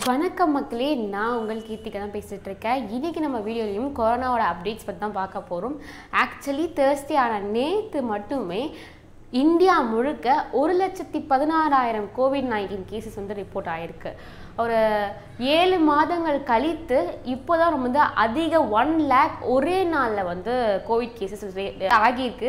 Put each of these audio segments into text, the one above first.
வணக்கம் மக்களே நான் உங்கள் கீர்த்திகா தான் பேசிகிட்டு இருக்கேன் இன்றைக்கி நம்ம வீடியோலையும் கொரோனாவோட அப்டேட்ஸ் பற்றி தான் பார்க்க போகிறோம் ஆக்சுவலி தேர்ஸ்டே ஆன நேற்று மட்டுமே இந்தியா முழுக்க ஒரு லட்சத்தி பதினாறாயிரம் கோவிட் நைன்டீன் கேசஸ் வந்து ரிப்போர்ட் ஆகிருக்கு ஒரு ஏழு மாதங்கள் கழித்து இப்போ தான் வந்து அதிக ஒன் லேக் ஒரே நாளில் வந்து கோவிட் கேசஸ் ஆகியிருக்கு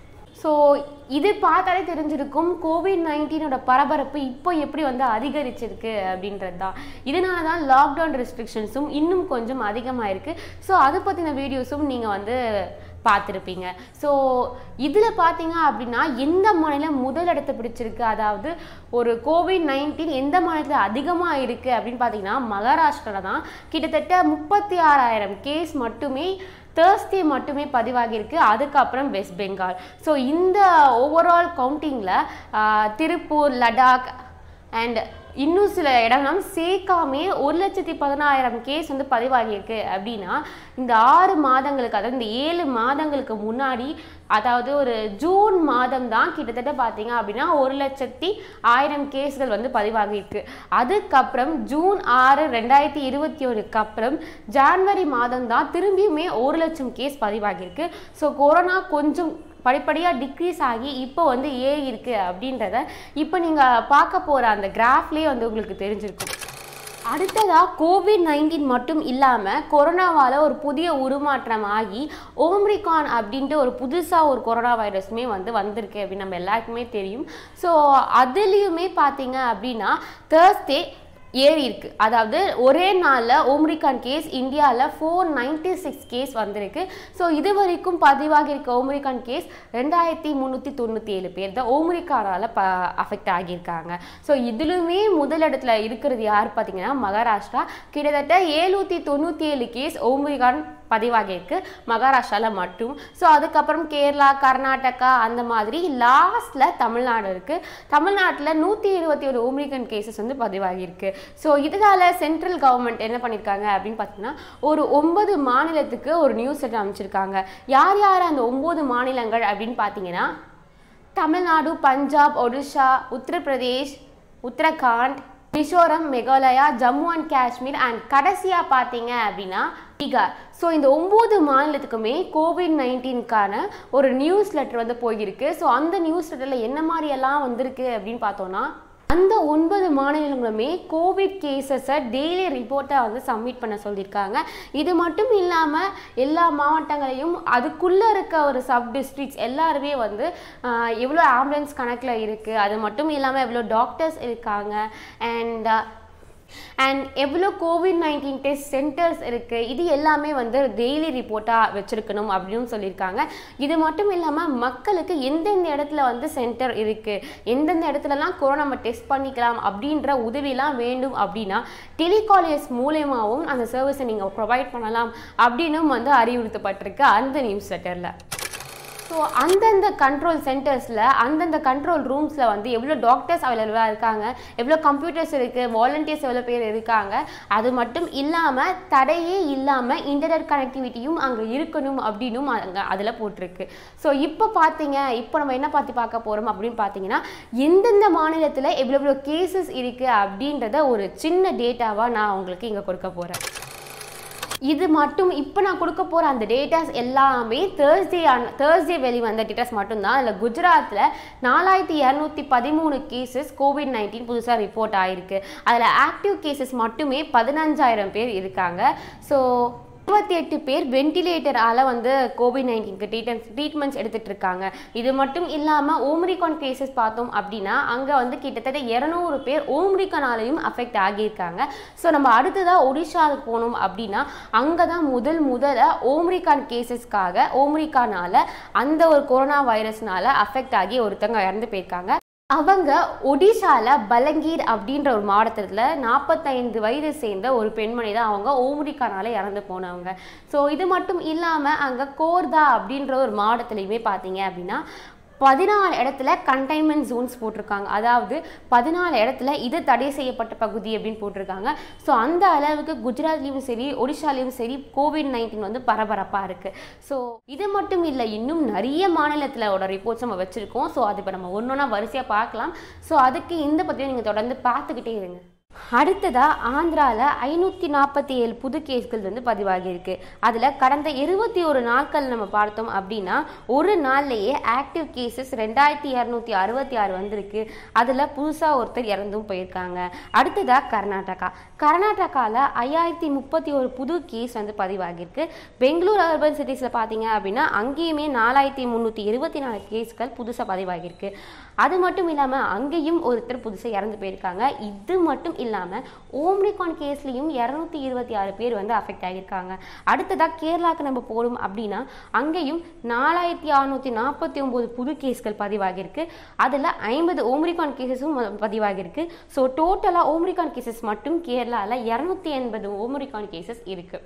ஸோ இது பார்த்தாலே தெரிஞ்சிருக்கும் கோவிட் நைன்டீனோட பரபரப்பு இப்போ எப்படி வந்து அதிகரிச்சிருக்கு அப்படின்றது தான் இதனால தான் லாக்டவுன் ரெஸ்ட்ரிக்ஷன்ஸும் இன்னும் கொஞ்சம் அதிகமாயிருக்கு ஸோ அதை பற்றின வீடியோஸும் நீங்கள் வந்து பார்த்துருப்பீங்க ஸோ இதில் பார்த்தீங்க அப்படின்னா எந்த மாநிலம் முதல் இடத்தை பிடிச்சிருக்கு அதாவது ஒரு கோவிட் நைன்டீன் எந்த மாநிலத்தில் அதிகமாக இருக்குது அப்படின்னு பார்த்தீங்கன்னா மகாராஷ்டிரா தான் கிட்டத்தட்ட முப்பத்தி ஆறாயிரம் கேஸ் மட்டுமே தேர்ஸ்டே மட்டுமே பதிவாகியிருக்கு அதுக்கப்புறம் வெஸ்ட் பெங்கால் ஸோ இந்த ஓவரால் கவுண்டிங்கில் திருப்பூர் லடாக் அண்ட் இன்னும் சில இடம்லாம் சேர்க்காமே ஒரு லட்சத்தி பதினாயிரம் கேஸ் வந்து பதிவாகியிருக்கு அப்படின்னா இந்த ஆறு மாதங்களுக்கு அதாவது இந்த ஏழு மாதங்களுக்கு முன்னாடி அதாவது ஒரு ஜூன் மாதம் தான் கிட்டத்தட்ட பார்த்தீங்க அப்படின்னா ஒரு லட்சத்தி ஆயிரம் கேஸ்கள் வந்து பதிவாகியிருக்கு அதுக்கப்புறம் ஜூன் ஆறு ரெண்டாயிரத்தி இருபத்தி ஒன்றுக்கு அப்புறம் ஜான்வரி மாதம் தான் திரும்பியுமே ஒரு லட்சம் கேஸ் பதிவாகியிருக்கு ஸோ கொரோனா கொஞ்சம் படிப்படியாக டிக்ரீஸ் ஆகி இப்போ வந்து ஏ இருக்குது அப்படின்றத இப்போ நீங்கள் பார்க்க போகிற அந்த கிராஃப்லேயே வந்து உங்களுக்கு தெரிஞ்சிருக்கும் அடுத்ததாக கோவிட் நைன்டீன் மட்டும் இல்லாமல் கொரோனாவால் ஒரு புதிய உருமாற்றம் ஆகி ஓம்ரிகான் அப்படின்ட்டு ஒரு புதுசாக ஒரு கொரோனா வைரஸுமே வந்து வந்திருக்கு அப்படின்னு நம்ம எல்லாருக்குமே தெரியும் ஸோ அதுலேயுமே பார்த்தீங்க அப்படின்னா தேர்ஸ்டே ஏறி இருக்கு அதாவது ஒரே நாளில் ஓம்ரிகான் கேஸ் இந்தியாவில் ஃபோர் நைன்டி சிக்ஸ் கேஸ் வந்திருக்கு ஸோ இது வரைக்கும் பதிவாகி இருக்க ஓம்ரிகான் கேஸ் ரெண்டாயிரத்தி முந்நூற்றி தொண்ணூற்றி ஏழு பேர் தான் ஓம்ரிகானால் ப அஃபெக்ட் ஆகியிருக்காங்க ஸோ இதுலுமே முதலிடத்துல இருக்கிறது யார் பார்த்தீங்கன்னா மகாராஷ்டிரா கிட்டத்தட்ட ஏழ்நூற்றி தொண்ணூற்றி ஏழு கேஸ் ஓம்ரிகான் பதிவாகியிருக்கு மகாராஷ்டிராவில் மட்டும் ஸோ அதுக்கப்புறம் கேரளா கர்நாடகா அந்த மாதிரி லாஸ்ட்டில் தமிழ்நாடு இருக்குது தமிழ்நாட்டில் நூற்றி இருபத்தி ஒரு ஓம்ரிகன் கேசஸ் வந்து பதிவாகியிருக்கு ஸோ இதனால் சென்ட்ரல் கவர்மெண்ட் என்ன பண்ணியிருக்காங்க அப்படின்னு பார்த்தீங்கன்னா ஒரு ஒன்பது மாநிலத்துக்கு ஒரு நியூஸ் லெட்டர் அமைச்சிருக்காங்க யார் யார் அந்த ஒம்பது மாநிலங்கள் அப்படின்னு பார்த்தீங்கன்னா தமிழ்நாடு பஞ்சாப் ஒடிஷா உத்தரப்பிரதேஷ் உத்தரகாண்ட் மிசோரம் மெகாலயா ஜம்மு அண்ட் காஷ்மீர் அண்ட் கடைசியாக பார்த்தீங்க அப்படின்னா பீகார் ஸோ இந்த ஒம்பது மாநிலத்துக்குமே கோவிட் நைன்டீனுக்கான ஒரு நியூஸ் லெட்டர் வந்து போயிருக்கு ஸோ அந்த நியூஸ் லெட்டரில் என்ன மாதிரியெல்லாம் வந்திருக்கு அப்படின்னு பார்த்தோன்னா அந்த ஒன்பது மாநிலங்களுமே கோவிட் கேசஸை டெய்லி ரிப்போர்ட்டை வந்து சப்மிட் பண்ண சொல்லியிருக்காங்க இது மட்டும் இல்லாமல் எல்லா மாவட்டங்களையும் அதுக்குள்ளே இருக்க ஒரு சப் டிஸ்ட்ரிக்ட்ஸ் எல்லாருமே வந்து ஆஹ், எவ்வளோ ஆம்புலன்ஸ் கணக்கில் இருக்குது அது மட்டும் இல்லாமல் எவ்வளோ டாக்டர்ஸ் இருக்காங்க அண்ட் அண்ட் எவ்வளோ கோவிட் நைன்டீன் டெஸ்ட் சென்டர்ஸ் இருக்குது இது எல்லாமே வந்து டெய்லி ரிப்போர்ட்டாக வச்சுருக்கணும் அப்படின்னு சொல்லியிருக்காங்க இது மட்டும் இல்லாமல் மக்களுக்கு எந்தெந்த இடத்துல வந்து சென்டர் இருக்குது எந்தெந்த இடத்துலலாம் கொரோனா நம்ம டெஸ்ட் பண்ணிக்கலாம் அப்படின்ற உதவிலாம் வேண்டும் அப்படின்னா டெலிகாலேஜ் மூலயமாவும் அந்த சர்வீஸை நீங்கள் ப்ரொவைட் பண்ணலாம் அப்படின்னும் வந்து அறிவுறுத்தப்பட்டிருக்கு அந்த நியூஸ் லெட்டரில் ஸோ அந்தந்த கண்ட்ரோல் சென்டர்ஸில் அந்தந்த கண்ட்ரோல் ரூம்ஸில் வந்து எவ்வளோ டாக்டர்ஸ் அவைலபிளாக இருக்காங்க எவ்வளோ கம்ப்யூட்டர்ஸ் இருக்குது வாலண்டியர்ஸ் எவ்வளோ பேர் இருக்காங்க அது மட்டும் இல்லாமல் தடையே இல்லாமல் இன்டர்நெட் கனெக்டிவிட்டியும் அங்கே இருக்கணும் அப்படின்னும் அங்கே அதில் போட்டிருக்கு ஸோ இப்போ பார்த்தீங்க இப்போ நம்ம என்ன பார்த்து பார்க்க போகிறோம் அப்படின்னு பார்த்தீங்கன்னா எந்தெந்த மாநிலத்தில் எவ்வளோ எவ்வளோ கேசஸ் இருக்குது அப்படின்றத ஒரு சின்ன டேட்டாவாக நான் உங்களுக்கு இங்கே கொடுக்க போகிறேன் இது மட்டும் இப்போ நான் கொடுக்க போகிற அந்த டேட்டாஸ் எல்லாமே தேர்ஸ்டே தேர்ஸ்டே வெளிவந்த டேட்டாஸ் மட்டும்தான் அதில் குஜராத்தில் நாலாயிரத்தி இரநூத்தி பதிமூணு கேசஸ் கோவிட் நைன்டீன் புதுசாக ரிப்போர்ட் ஆகிருக்கு அதில் ஆக்டிவ் கேசஸ் மட்டுமே பதினஞ்சாயிரம் பேர் இருக்காங்க ஸோ இருபத்தி எட்டு பேர் வென்டிலேட்டரால் வந்து கோவிட் நைன்டீனுக்கு ட்ரீட்மெண்ட்ஸ் ட்ரீட்மெண்ட்ஸ் எடுத்துகிட்டு இருக்காங்க இது மட்டும் இல்லாமல் ஓம்ரிகான் கேசஸ் பார்த்தோம் அப்படின்னா அங்கே வந்து கிட்டத்தட்ட இரநூறு பேர் ஓம்ரிகானாலையும் அஃபெக்ட் ஆகியிருக்காங்க ஸோ நம்ம அடுத்ததாக ஒடிஷாவுக்கு போனோம் அப்படின்னா அங்கே தான் முதல் முதல்ல ஓம்ரிகான் கேசஸ்க்காக ஓம்ரிகானால அந்த ஒரு கொரோனா வைரஸ்னால அஃபெக்ட் ஆகி ஒருத்தவங்க இறந்து போயிருக்காங்க அவங்க ஒடிஷால பலங்கீர் அப்படின்ற ஒரு மாவட்டத்தில் நாற்பத்தைந்து வயது சேர்ந்த ஒரு பெண்மணி தான் அவங்க ஓம்ரிக்கானால இறந்து போனவங்க ஸோ இது மட்டும் இல்லாமல் அங்கே கோர்தா அப்படின்ற ஒரு மாவட்டத்துலையுமே பார்த்தீங்க அப்படின்னா பதினாலு இடத்துல கண்டெய்ன்மெண்ட் ஜோன்ஸ் போட்டிருக்காங்க அதாவது பதினாலு இடத்துல இது தடை செய்யப்பட்ட பகுதி அப்படின்னு போட்டிருக்காங்க ஸோ அந்த அளவுக்கு குஜராத்லேயும் சரி ஒடிஷாலையும் சரி கோவிட் நைன்டீன் வந்து பரபரப்பாக இருக்குது ஸோ இது மட்டும் இல்லை இன்னும் நிறைய மாநிலத்திலோட ரிப்போர்ட்ஸ் நம்ம வச்சுருக்கோம் ஸோ அது இப்போ நம்ம ஒன்று ஒன்றா வரிசையாக பார்க்கலாம் ஸோ அதுக்கு இந்த பற்றியும் நீங்கள் தொடர்ந்து பார்த்துக்கிட்டே இருங்க அடுத்ததா ஆந்திராவில் ஐநூற்றி நாற்பத்தி ஏழு புது கேஸ்கள் வந்து பதிவாகியிருக்கு அதில் கடந்த இருபத்தி ஒரு நாட்கள் நம்ம பார்த்தோம் அப்படின்னா ஒரு நாள்லேயே ஆக்டிவ் கேசஸ் ரெண்டாயிரத்தி இரநூத்தி அறுபத்தி ஆறு வந்திருக்கு அதில் புதுசாக ஒருத்தர் இறந்தும் போயிருக்காங்க அடுத்ததா கர்நாடகா கர்நாடகாவில் ஐயாயிரத்தி முப்பத்தி ஒரு புது கேஸ் வந்து பதிவாகியிருக்கு பெங்களூர் அர்பன் சிட்டிஸில் பார்த்தீங்க அப்படின்னா அங்கேயுமே நாலாயிரத்தி முந்நூற்றி இருபத்தி நாலு கேஸ்கள் புதுசாக பதிவாகியிருக்கு அது மட்டும் இல்லாமல் அங்கேயும் ஒருத்தர் புதுசாக இறந்து போயிருக்காங்க இது மட்டும் இல்லாமல் ஓம்னிகான் கேஸ்லேயும் இரநூத்தி இருபத்தி ஆறு பேர் வந்து அஃபெக்ட் ஆகியிருக்காங்க அடுத்ததாக கேரளாவுக்கு நம்ம போகணும் அப்படின்னா அங்கேயும் நாலாயிரத்தி அறநூற்றி நாற்பத்தி ஒம்பது புது கேஸ்கள் பதிவாகியிருக்கு அதில் ஐம்பது ஓம்ரிகான் கேசஸும் பதிவாகியிருக்கு ஸோ டோட்டலாக ஓம்ரிகான் கேசஸ் மட்டும் கேரளாவில் இரநூத்தி எண்பது ஓம்ரிகான் கேசஸ் இருக்குது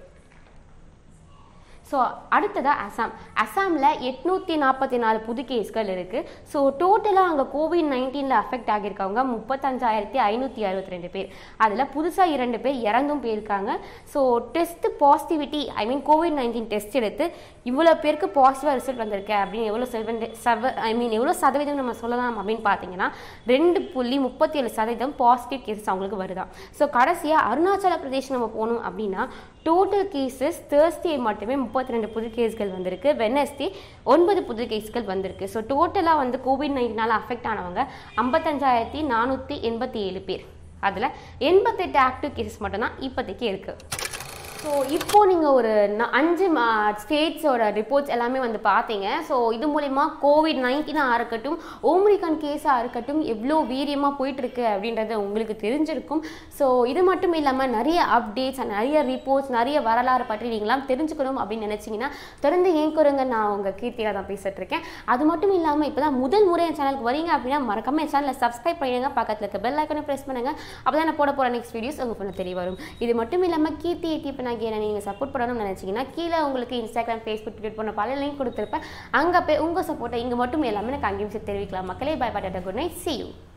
ஸோ அடுத்ததாக அசாம் அசாமில் எட்நூற்றி நாற்பத்தி நாலு புது கேஸ்கள் இருக்குது ஸோ டோட்டலாக அங்கே கோவிட் நைன்டீனில் அஃபெக்ட் ஆகியிருக்கவங்க முப்பத்தஞ்சாயிரத்தி ஐநூற்றி அறுபத்தி ரெண்டு பேர் அதில் புதுசாக இரண்டு பேர் இறந்தும் போயிருக்காங்க so test positivity I mean covid nineteen test எடுத்து இவ்வளோ பேருக்கு பாசிட்டிவாக ரிசல்ட் வந்திருக்கு அப்படின்னு எவ்வளோ செவன் சவ ஐ மீன் எவ்வளோ சதவீதம் நம்ம சொல்லலாம் அப்படின்னு பார்த்தீங்கன்னா ரெண்டு புள்ளி முப்பத்தி ஏழு சதவீதம் பாசிட்டிவ் கேசஸ் அவங்களுக்கு வருதான் ஸோ கடைசியாக அருணாச்சல பிரதேஷ் நம்ம போகணும் அப்படின்னா டோட்டல் கேசஸ் தேர்ஸ்டே மட்டுமே முப்பத்தி ரெண்டு புது கேஸ்கள் வந்திருக்கு வெனஸ்டே ஒன்பது புது கேஸ்கள் வந்திருக்கு ஸோ டோட்டலாக வந்து கோவிட் நைன்டீனால் அஃபெக்ட் ஆனவங்க ஐம்பத்தஞ்சாயிரத்தி நானூற்றி எண்பத்தி ஏழு பேர் அதில் எண்பத்தெட்டு ஆக்டிவ் கேசஸ் மட்டும்தான் இப்போதைக்கு இருக்குது ஸோ இப்போ நீங்கள் ஒரு ந- அஞ்சு ஸ்டேட்ஸோட ரிப்போர்ட்ஸ் எல்லாமே வந்து பார்த்தீங்க ஸோ இது மூலிமா கோவிட் நைன்டீனாக இருக்கட்டும் ஓம்ரிகான் கேஸாக இருக்கட்டும் எவ்வளோ வீரியமாக போயிட்டுருக்கு அப்படின்றது உங்களுக்கு தெரிஞ்சிருக்கும் ஸோ இது மட்டும் இல்லாமல் நிறைய அப்டேட்ஸ் நிறைய ரிப்போர்ட்ஸ் நிறைய வரலாறு பற்றி நீங்களாம் தெரிஞ்சுக்கணும் அப்படின்னு நினச்சிங்கன்னா தொடர்ந்து ஏன் குறுங்க நான் உங்கள் கீர்த்தியாக தான் பேசிட்டு இருக்கேன் அது மட்டும் இல்லாமல் இப்போ தான் முதல் முறை என் சேனலுக்கு வரீங்க அப்படின்னா மறக்காம என் சேனலை சப்ஸ்கிரைப் பண்ணிடுங்க பக்கத்தில் இருக்க பெல் ஐக்கனை ப்ரெஸ் பண்ணுங்கள் அப்போ தான் நான் போட போகிற நெக்ஸ்ட் வீடியோஸ் உங்கள் ஃபோனில் தெரிய வரும் இது மட்டும் இல்லாமல் கீர்த்தி ஏடி இப்போ நான் நீங்கள் சப்போர்ட் பண்ணணும்னு நினச்சிங்கன்னா கீழே உங்களுக்கு இன்ஸ்டாகிராம் ஃபேஸ்புக் ட்விட் பண்ண பல லிங்க் கொடுத்துருப்பேன் அங்கே போய் உங்கள் சப்போர்ட்டை இங்கே மட்டும் எல்லாமே எனக்கு அங்கேயும் தெரிவிக்கலாம் மக்களே bye bye good night see you